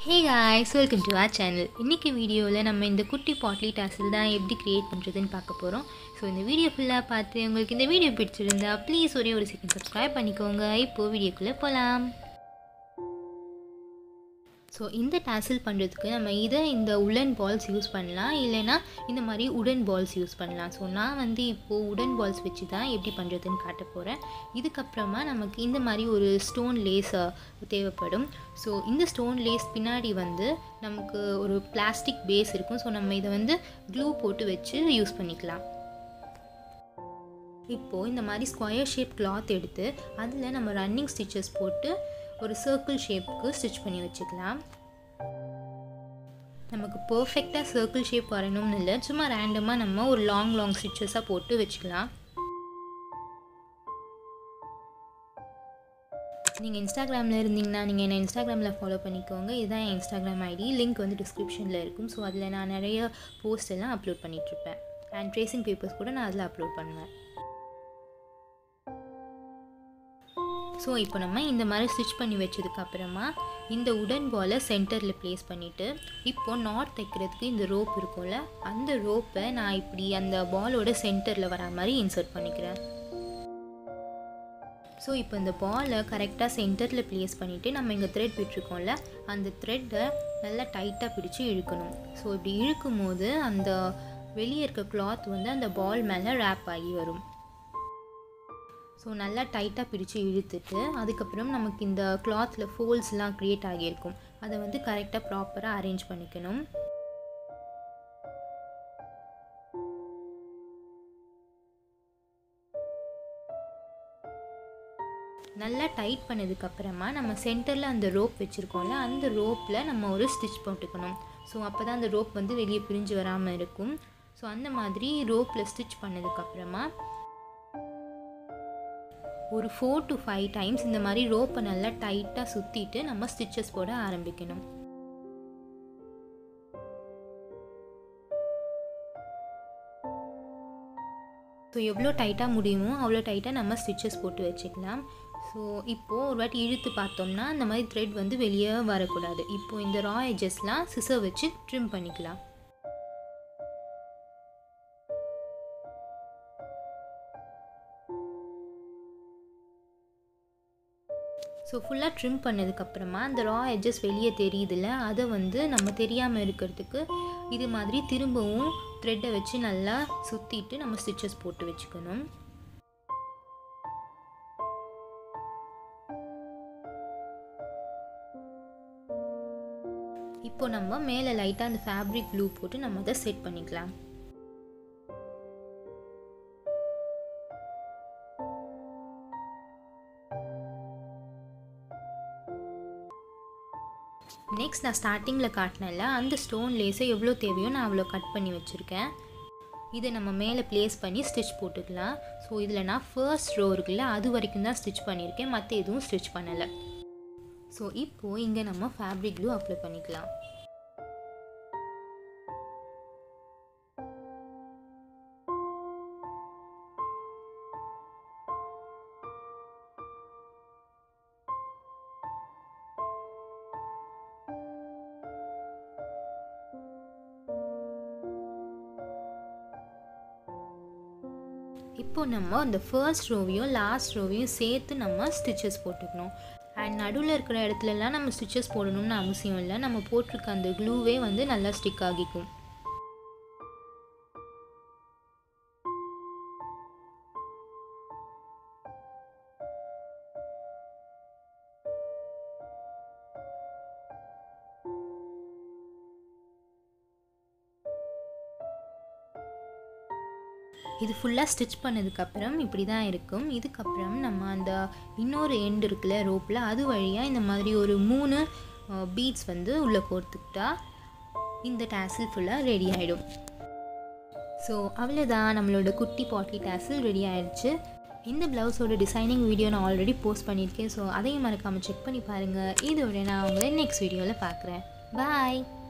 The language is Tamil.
hey guys welcome to our channel இன்றைக்கி வீடியோவில் நம்ம இந்த குட்டி பாட்லி டாசில் தான் எப்படி க்ரியேட் பண்ணுறதுன்னு பார்க்க போகிறோம் ஸோ இந்த வீடியோ ஃபுல்லாக பார்த்து உங்களுக்கு இந்த வீடியோ பிடிச்சிருந்தா ப்ளீஸ் ஒரே ஒரு செகண்ட் சப்ஸ்கிரைப் பண்ணிக்கோங்க இப்போது வீடியோக்குள்ளே போகலாம் ஸோ இந்த டாசில் பண்ணுறதுக்கு நம்ம இதை இந்த உடன் பால்ஸ் யூஸ் பண்ணலாம் இல்லைன்னா இந்த மாதிரி உடன் பால்ஸ் யூஸ் பண்ணலாம் ஸோ நான் வந்து இப்போது உடன் பால்ஸ் வச்சு தான் எப்படி பண்ணுறதுன்னு காட்ட போகிறேன் இதுக்கப்புறமா நமக்கு இந்த மாதிரி ஒரு ஸ்டோன் லேஸ் தேவைப்படும் ஸோ இந்த ஸ்டோன் லேஸ் பின்னாடி வந்து நமக்கு ஒரு பிளாஸ்டிக் பேஸ் இருக்கும் ஸோ நம்ம இதை வந்து க்ளூ போட்டு வச்சு யூஸ் பண்ணிக்கலாம் இப்போது இந்த மாதிரி ஸ்கொயர் ஷேப் கிளாத் எடுத்து அதில் நம்ம ரன்னிங் ஸ்டிச்சஸ் போட்டு ஒரு சர்க்கிள் ஷேப்புக்கு ஸ்டிச் பண்ணி வச்சுக்கலாம் நமக்கு பர்ஃபெக்டாக சர்க்கிள் ஷேப் வரணும்னு இல்லை சும்மா ரேண்டமாக நம்ம ஒரு லாங் லாங் ஸ்டிச்சஸாக போட்டு வச்சுக்கலாம் நீங்கள் இன்ஸ்டாகிராமில் இருந்தீங்கன்னா நீங்கள் என்ன இன்ஸ்டாகிராமில் ஃபாலோ பண்ணிக்கோங்க இதுதான் என் இன்ஸ்டாகிராம் ஐடி லிங்க் வந்து டிஸ்கிரிப்ஷனில் இருக்கும் ஸோ அதில் நான் நிறைய போஸ்ட் எல்லாம் அப்லோட் பண்ணிகிட்ருப்பேன் அண்ட் ட்ரேசிங் பேப்பர்ஸ் கூட நான் அதில் அப்லோட் பண்ணுவேன் ஸோ இப்போ நம்ம இந்த மாதிரி ஸ்டிச் பண்ணி வச்சதுக்கு அப்புறமா இந்த உடன் பாலை சென்டரில் ப்ளேஸ் பண்ணிவிட்டு இப்போ நாட் தைக்கிறதுக்கு இந்த ரோப் இருக்கும்ல அந்த ரோப்பை நான் இப்படி அந்த பாலோட சென்டரில் வர மாதிரி இன்சர்ட் பண்ணிக்கிறேன் ஸோ இப்போ இந்த பாலை கரெக்டாக சென்டரில் ப்ளேஸ் பண்ணிவிட்டு நம்ம இங்கே த்ரெட் விட்டுருக்கோம்ல அந்த த்ரெட்டை நல்லா டைட்டாக பிடிச்சி இழுக்கணும் ஸோ இப்படி இழுக்கும் போது அந்த வெளியே இருக்க கிளாத் வந்து அந்த பால் மேலே ரேப் ஆகி வரும் ஸோ நல்லா டைட்டாக பிடிச்சி இழுத்துட்டு அதுக்கப்புறம் நமக்கு இந்த கிளாத்தில் ஃபோல்ஸ்லாம் க்ரியேட் ஆகியிருக்கும் அதை வந்து கரெக்டாக ப்ராப்பராக அரேஞ்ச் பண்ணிக்கணும் நல்லா டைட் பண்ணதுக்கப்புறமா நம்ம சென்டரில் அந்த ரோப் வச்சுருக்கோம்ல அந்த ரோப்பில் நம்ம ஒரு ஸ்டிச் போட்டுக்கணும் ஸோ அப்போ தான் அந்த ரோப் வந்து வெளியே பிரிஞ்சு வராமல் இருக்கும் ஸோ அந்த மாதிரி ரோப்பில் ஸ்டிச் பண்ணதுக்கப்புறமா ஒரு ஃபோர் டு ஃபைவ் டைம்ஸ் இந்த மாதிரி ரோப்பை நல்லா டைட்டாக சுற்றிட்டு நம்ம ஸ்டிச்சஸ் போட ஆரம்பிக்கணும் ஸோ எவ்வளோ டைட்டாக முடியுமோ அவ்வளோ டைட்டாக நம்ம ஸ்டிச்சஸ் போட்டு வச்சுக்கலாம் ஸோ இப்போது ஒரு வாட்டி இழுத்து பார்த்தோம்னா இந்த மாதிரி த்ரெட் வந்து வெளியே வரக்கூடாது இப்போது இந்த ரா எஜஸ்லாம் சிசர் வச்சு ட்ரிம் பண்ணிக்கலாம் ஸோ ஃபுல்லாக ட்ரிம் பண்ணதுக்கப்புறமா அந்த ரா எட்ஜஸ் வெளியே தெரியுதுல்ல அதை வந்து நம்ம தெரியாமல் இருக்கிறதுக்கு இது மாதிரி திரும்பவும் த்ரெட்டை வச்சு நல்லா சுற்றிட்டு நம்ம ஸ்டிச்சஸ் போட்டு வச்சுக்கணும் இப்போ நம்ம மேலே லைட்டாக அந்த ஃபேப்ரிக் க்ளூ போட்டு நம்ம அதை செட் பண்ணிக்கலாம் நெக்ஸ்ட் நான் ஸ்டார்டிங்கில் காட்டினேன்ல அந்த ஸ்டோன் லேஸை எவ்வளோ தேவையோ நான் அவ்வளோ கட் பண்ணி வச்சுருக்கேன் இதை நம்ம மேலே ப்ளேஸ் பண்ணி ஸ்டிச் போட்டுக்கலாம் ஸோ இதில் நான் ஃபர்ஸ்ட் ரோ இருக்குல்ல அது வரைக்கும் தான் ஸ்டிச் பண்ணியிருக்கேன் மற்ற எதுவும் ஸ்டிச் பண்ணலை ஸோ இப்போது இங்கே நம்ம ஃபேப்ரிக் க்ளூ அப்ளை பண்ணிக்கலாம் இப்போ நம்ம அந்த ஃபர்ஸ்ட் ரோவையும் லாஸ்ட் ரோவையும் சேர்த்து நம்ம ஸ்டிச்சஸ் போட்டுக்கணும் அண்ட் நடுவில் இருக்கிற இடத்துலலாம் நம்ம ஸ்டிச்சஸ் போடணும்னு அவசியம் இல்லை நம்ம போட்டிருக்க அந்த க்ளூவே வந்து நல்லா ஸ்டிக் ஆகிக்கும் இது ஃபுல்லாக ஸ்டிச் பண்ணதுக்கப்புறம் இப்படி தான் இருக்கும் இதுக்கப்புறம் நம்ம அந்த இன்னொரு எண்டு இருக்குல்ல ரோப்பில் அது வழியாக இந்த மாதிரி ஒரு மூணு பீட்ஸ் வந்து உள்ளே கோர்த்துக்கிட்டா இந்த டேசில் ஃபுல்லாக ரெடி ஆகிடும் ஸோ அவ்வளோதான் நம்மளோட குட்டி பாட்லி டேசில் ரெடி ஆயிடுச்சு இந்த ப்ளவுஸோட டிசைனிங் வீடியோ நான் ஆல்ரெடி போஸ்ட் பண்ணியிருக்கேன் ஸோ அதையும் மறக்காமல் செக் பண்ணி பாருங்கள் இதோட நான் உங்களை நெக்ஸ்ட் வீடியோவில் பார்க்குறேன் பாய்